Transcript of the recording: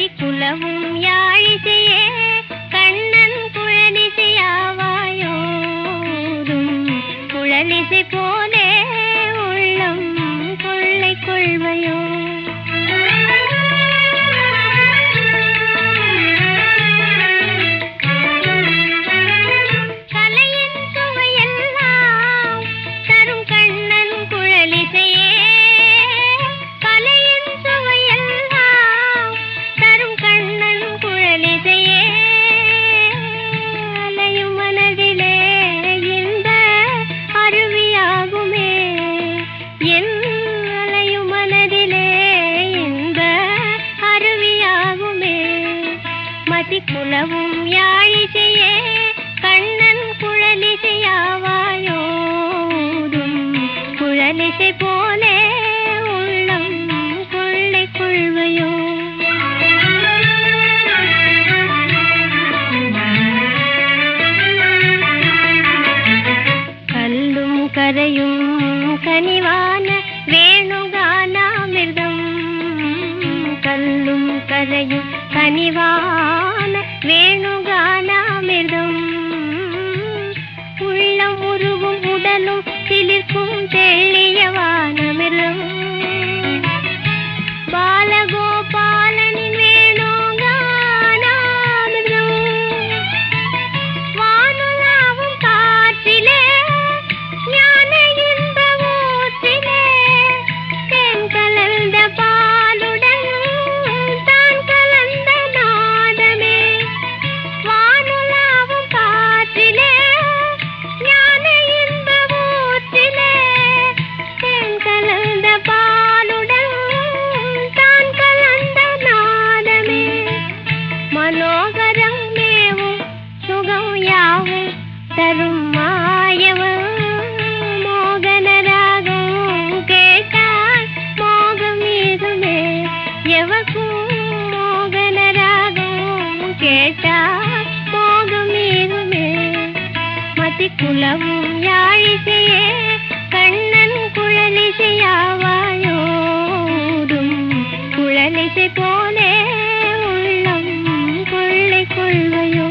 மதிக்குலவும் யாழிசையே கண்ணன் குழலிசையாவாயோடும் குழலிசை போலே உள்ளம் கொள்ளை கொள்வையோ கலையின் சுவையெல்லாம் தரும் கண்ணன் குழலிசையே கலையின் சுவையெல்லாம் தரும் கண்ணன் குழலிசையே அலையும் மனதிலே இந்த அருவியாகுமே என் அலையும் மனதிலே இந்த அருவியாகுமே மதிக்குலவும் யாழிசையே கண்ணன் குழலிசையாவாயோடும் குழலிசை போலே உள்ளம் கொள்ளை கொள்வையோ கல்லும் கரையும் கனிவான வேணுகானாமிர்தம் கல்லும் கரையும் கனிவான வேணுகானாமிர்தம் உள்ளம் உருவும் உடலும் சிலிர்க்கும் தெள்ளியவானமிர்தம் பாலகோபாலனின் வேணுகானாமிர்தம் வானுலாவும் காற்றிலே ஞான இன்ப ஊற்றிலே தேன் கலந்த பாலுடன் தான் கலந்த நாதமே வானுலாவும் காற்றிலே ஞான இன்ப ஊற்றிலே தேன் கலந்த பாலுடன் தான் கலந்த நாதமே மனோகரம் மேவும் சுகம் யாவும் தரும் மாயவம் மோகனராகம் கேட்டால் மோகம் மீதுமே எவக்கும் மோகனராகம் கேட்டால் மோகம் மீதுமே மதிக்குலவும் யாழிசையே கண்ணன் குழலிசையாவாயோடும் குழலிசை போலே உள்ளம் கொள்ளை கொள்வையோ